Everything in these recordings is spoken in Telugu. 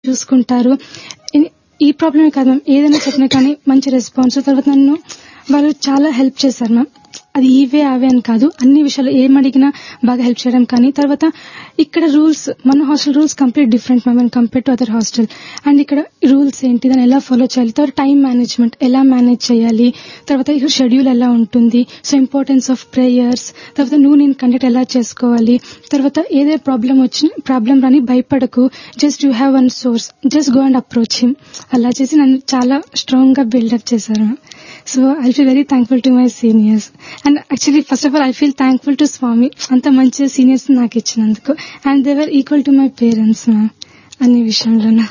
చూసుకుంటారు ఇ- ఈ ప్రాబ్లమే కాదు మ్యామ్ ఏదైనా చెప్పినా కానీ మంచి రెస్పాన్స్ తర్వాత నన్ను వాళ్ళు చాలా హెల్ప్ చేశారు మ్యామ్ అది ఇవే అవే అని కాదు అన్ని విషయాలు ఏం అడిగినా బాగా హెల్ప్ చేయడం కానీ తర్వాత ఇక్కడ రూల్స్ మన hostel rules complete different ma'am compare to other hostel and ఇక్కడ రూల్స్ ఏంటి దాన్ని ఎలా ఫాలో చేయాలి తర్వాత టైం మేనేజ్మెంట్ ఎలా మేనేజ్ చేయాలి తర్వాత ఇక్కడ షెడ్యూల్ ఎలా ఉంటుంది సో ఇంపార్టెన్స్ ఆఫ్ ప్రేయర్స్ తర్వాత నువ్వు నేను కండక్ట్ ఎలా చేసుకోవాలి తర్వాత ఏదే ప్రాబ్లం వచ్చిన ప్రాబ్లం రాని భయపడకు just you have one source just go and approach him అలా చేసి నన్ను చాలా స్ట్రాంగ్ గా బిల్డప్ చేశారు so I feel very thankful to my seniors and actually first of all I feel thankful to Swamy అంత మంచి సీనియర్స్ నాకు ఇచ్చినందుకు and they were equal to my parents ma'am అన్ని విషయంలోనూ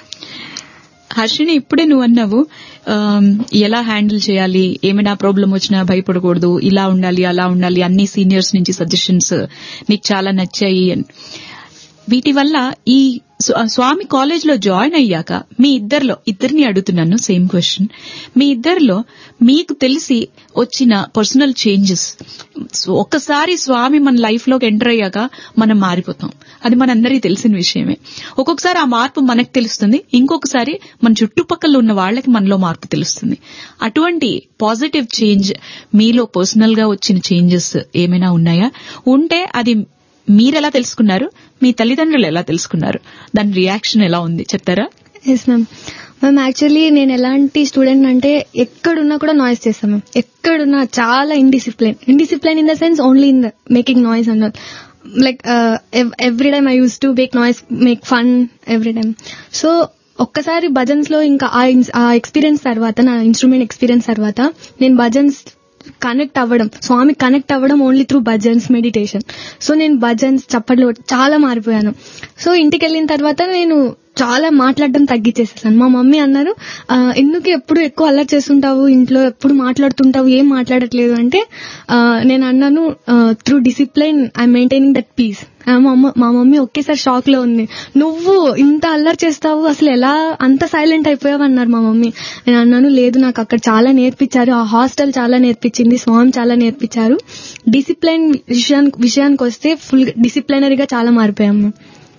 హర్షిని ఇప్పుడే నువ్వు అన్నావు ఆమ్, ఎలా హ్యాండిల్ చేయాలి ఏమైనా ప్రాబ్లం వచ్చినా భయపడకూడదు ఇలా ఉండాలి అలా ఉండాలి అన్ని సీనియర్స్ నుంచి సజెషన్స్ నీకు చాలా నచ్చాయి అని వీటి వల్ల ఈ స్వ- స్వామి కాలేజ్ లో జాయిన్ అయ్యాక మీ ఇద్దరిలో ఇద్దరిని అడుగుతున్నాను సేమ్ క్వశ్చన్ మీ ఇద్దరిలో మీకు తెలిసి వచ్చిన పర్సనల్ చేంజెస్ ఒక్కసారి స్వామి మన లైఫ్ లోకి ఎంటర్ అయ్యాక మనం మారిపోతాం అది మనందరికీ తెలిసిన విషయమే ఒక్కొక్కసారి ఆ మార్పు మనకు తెలుస్తుంది ఇంకొకసారి మన చుట్టుపక్కల ఉన్న వాళ్ళకి మనలో మార్పు తెలుస్తుంది అటువంటి పాజిటివ్ చేంజ్ మీలో పర్సనల్ గా వచ్చిన చేంజెస్ ఏమైనా ఉన్నాయా ఉంటే అది మీరెలా తెలుసుకున్నారు మీ తల్లిదండ్రులు ఎలా తెలుసుకున్నారు దాని రియాక్షన్ ఎలా ఉంది చెప్తారా ఎస్ మ్యామ్ మ్యామ్ యాక్చువల్లీ నేను ఎలాంటి స్టూడెంట్ అంటే ఎక్కడున్నా కూడా నాయిస్ చేస్తాను మ్యామ్ ఎక్కడున్నా చాలా indiscipline indiscipline in the sense only in the making noise and like every time I use to make noise make fun every time so ఒక్కసారి భజన్స్ లో ఇంకా ఆ ఇన్స్- ఆ ఎక్స్పీరియన్స్ తర్వాత నా ఇన్స్ట్రుమెంట్ ఎక్స్పీరియన్స్ తర్వాత నేను భజన్స్ కనెక్ట్ అవ్వడం స్వామి కనెక్ట్ అవ్వడం only through bhajans meditation so నేను భజన్స్ చప్పట్లు కొట్టి చాలా మారిపోయాను సో ఇంటికి వెళ్ళిన తర్వాత నేను చాలా మాట్లాడడం తగ్గించేసేసాను మా మమ్మీ అన్నారు "ఆ, ఎందుకు ఎప్పుడు ఎక్కువ అల్లరి చేస్తుంటావు ఇంట్లో ఎప్పుడు మాట్లాడుతుంటావు ఏం మాట్లాడట్లేదు అంటే ఆ, నేను అన్నాను through discipline I maintaining that peace మా అమ్మ- మా మమ్మీ ఒకేసారి షాక్ లో ఉంది నువ్వు ఇంత అల్లరి చేస్తావు అసలు ఎలా అంత సైలెంట్ అయిపోయావు అన్నారు మా మమ్మీ నేను అన్నాను లేదు నాకు అక్కడ చాలా నేర్పించారు ఆ హాస్టల్ చాలా నేర్పించింది స్వామి చాలా నేర్పించారు డిసిప్లైన్ విషయానికి విషయానికి వస్తే ఫుల్ డిసిప్లైనరీగా చాలా మారిపోయాం మేము.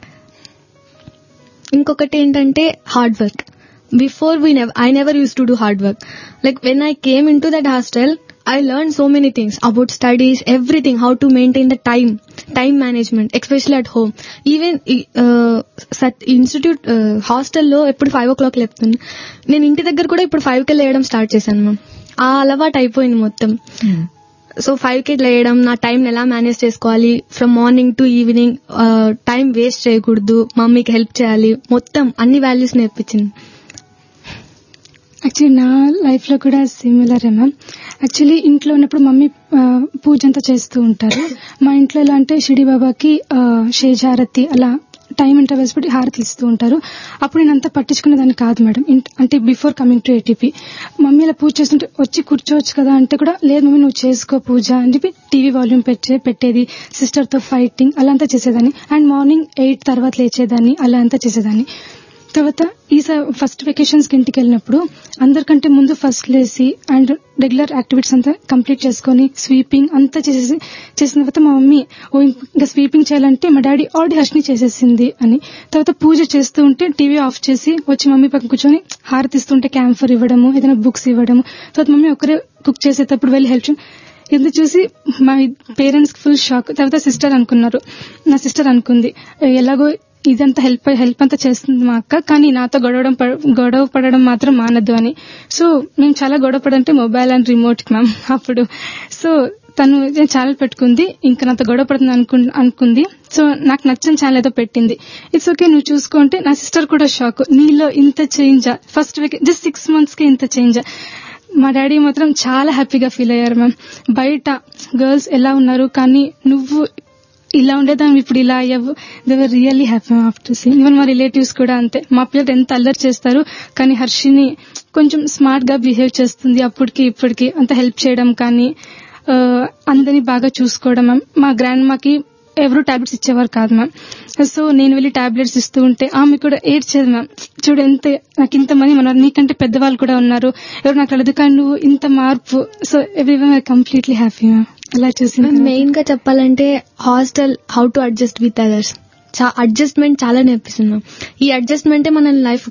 ఇంకొకటి ఏంటంటే hard work before we never I never use to do hard work like when I came in to that hostel I learn so many things about studies everything how to maintain the time time management especially at home even institute హాస్టల్లో ఎప్పుడు ఫైవ్ ఓ క్లాక్ లేపుతుంది నేను ఇంటి దగ్గర కూడా ఇప్పుడు ఫైవ్ కి లేయడం స్టార్ట్ చేశాను మ్యామ్ ఆ అలవాటు అయిపోయింది మొత్తం సో ఫైవ్ కి లేయడం నా టైం ఎలా మేనేజ్ చేసుకోవాలి from morning to evening time waste చేయకూడదు మమ్మీకి హెల్ప్ చేయాలి మొత్తం అన్ని వాల్యూస్ నేర్పించింది యాక్చువల్లీ నా లైఫ్ లో కూడా సిమిలర్ మ్యామ్ యాక్చువల్లీ ఇంట్లో ఉన్నప్పుడు మమ్మీ ఆ, పూజ అంతా చేస్తూ ఉంటారు మా ఇంట్లో ఎలా అంటే షిడి బాబాకి ఆ, షేజారతి అలా టైం ఇంటర్వెల్స్ పెట్టి హారతి ఇస్తూ ఉంటారు అప్పుడు నేను అంతా పట్టించుకునేదాన్ని కాదు మేడం ఇంట్- అంటే before coming to ATP mummy అలా పూజ చేస్తుంటే వచ్చి కూర్చోవచ్చు కదా అంటే కూడా లేదు మమ్మీ నువ్వు చేసుకో పూజ అని చెప్పి టీవీ వాల్యూమ్ పెట్టే పెట్టేది సిస్టర్ తో ఫైటింగ్ అలా అంతా చేసేదాన్ని అండ్ మార్నింగ్ ఎయిట్ తర్వాత లేచేదాన్ని అలా అంతా చేసేదాన్ని తర్వాత ఈ ఫస్ట్ వెకేషన్స్ కి ఇంటికి వెళ్ళినప్పుడు అందరికంటే ముందు ఫస్ట్ లేసి అండ్ రెగ్యులర్ యాక్టివిటీస్ అంతా కంప్లీట్ చేసుకొని స్వీపింగ్ అంతా చేసేసి చేసిన తర్వాత మా మమ్మీ ఓ ఇంకా స్వీపింగ్ చేయాలంటే మా డాడీ ఆల్రెడీ హర్షిని చేసేసింది అని తర్వాత పూజ చేస్తూ ఉంటే టీవీ ఆఫ్ చేసి వచ్చి మమ్మీ పక్కన కూర్చొని హారతిస్తుంటే క్యాంఫర్ ఇవ్వడము ఏదైనా బుక్స్ ఇవ్వడము తర్వాత మమ్మీ ఒకరే కుక్ చేసేటప్పుడు వెళ్ళి హెల్ప్ ఇది చూసి మా పేరెంట్స్ ఫుల్ షాక్ తర్వాత సిస్టర్ అనుకున్నారు నా సిస్టర్ అనుకుంది ఎలాగో ఇదంతా హెల్ప్ హెల్ప్ అంతా చేస్తుంది మా అక్క కానీ నాతో గొడవడం పడ- గొడవ పడడం మాత్రం మానద్దు అని సో మేము చాలా గొడవ పడంటే మొబైల్ అండ్ రిమోట్ మ్యామ్ అప్పుడు సో తను ఛానల్ పెట్టుకుంది ఇంకా నాతో గొడవ పడుతుంది అనుకు అనుకుంది సో నాకు నచ్చని ఛానల్ ఏదో పెట్టింది ఇట్స్ ఓకే నువ్వు చూసుకుంటే నా సిస్టర్ కూడా షాక్ నీలో ఇంత change first week just six months కి ఇంత చేంజ్ మా డాడీ మాత్రం చాలా హ్యాపీగా ఫీల్ అయ్యారు మ్యామ్ బయట గర్ల్స్ ఎలా ఉన్నారు కానీ నువ్వు ఇలా ఉండేదాన్ని ఇప్పుడు ఇలా అయ్యావు they were really happy after see even మా రిలేటివ్స్ కూడా అంతే మా పిల్లలు ఎంత అల్లరి చేస్తారు కానీ హర్షిని కొంచెం స్మార్ట్ గా బిహేవ్ చేస్తుంది అప్పటికి ఇప్పటికి అంత హెల్ప్ చేయడం కానీ ఆ, అందరినీ బాగా చూసుకోవడం మ్యామ్ మా గ్రాండ్ మాకి ఎవరు టాబ్లెట్స్ ఇచ్చేవారు కాదు మ్యామ్ సో నేను వెళ్ళి టాబ్లెట్స్ ఇస్తూ ఉంటే ఆమె కూడా ఏడ్చేది మ్యామ్ చూడు ఎంత నాకు ఇంతమంది ఉన్నారు నీకంటే పెద్దవాళ్ళు కూడా ఉన్నారు ఎవరు నాకు తెలియదు కానీ నువ్వు ఇంత మార్పు so every one completely happy ma'am అలా చూసి మెయిన్ గా చెప్పాలంటే hostel how to adjust with others adjustment చాలా నేర్పిస్తుంది మ్యామ్ ఈ అడ్జస్ట్మెంటే మన లైఫ్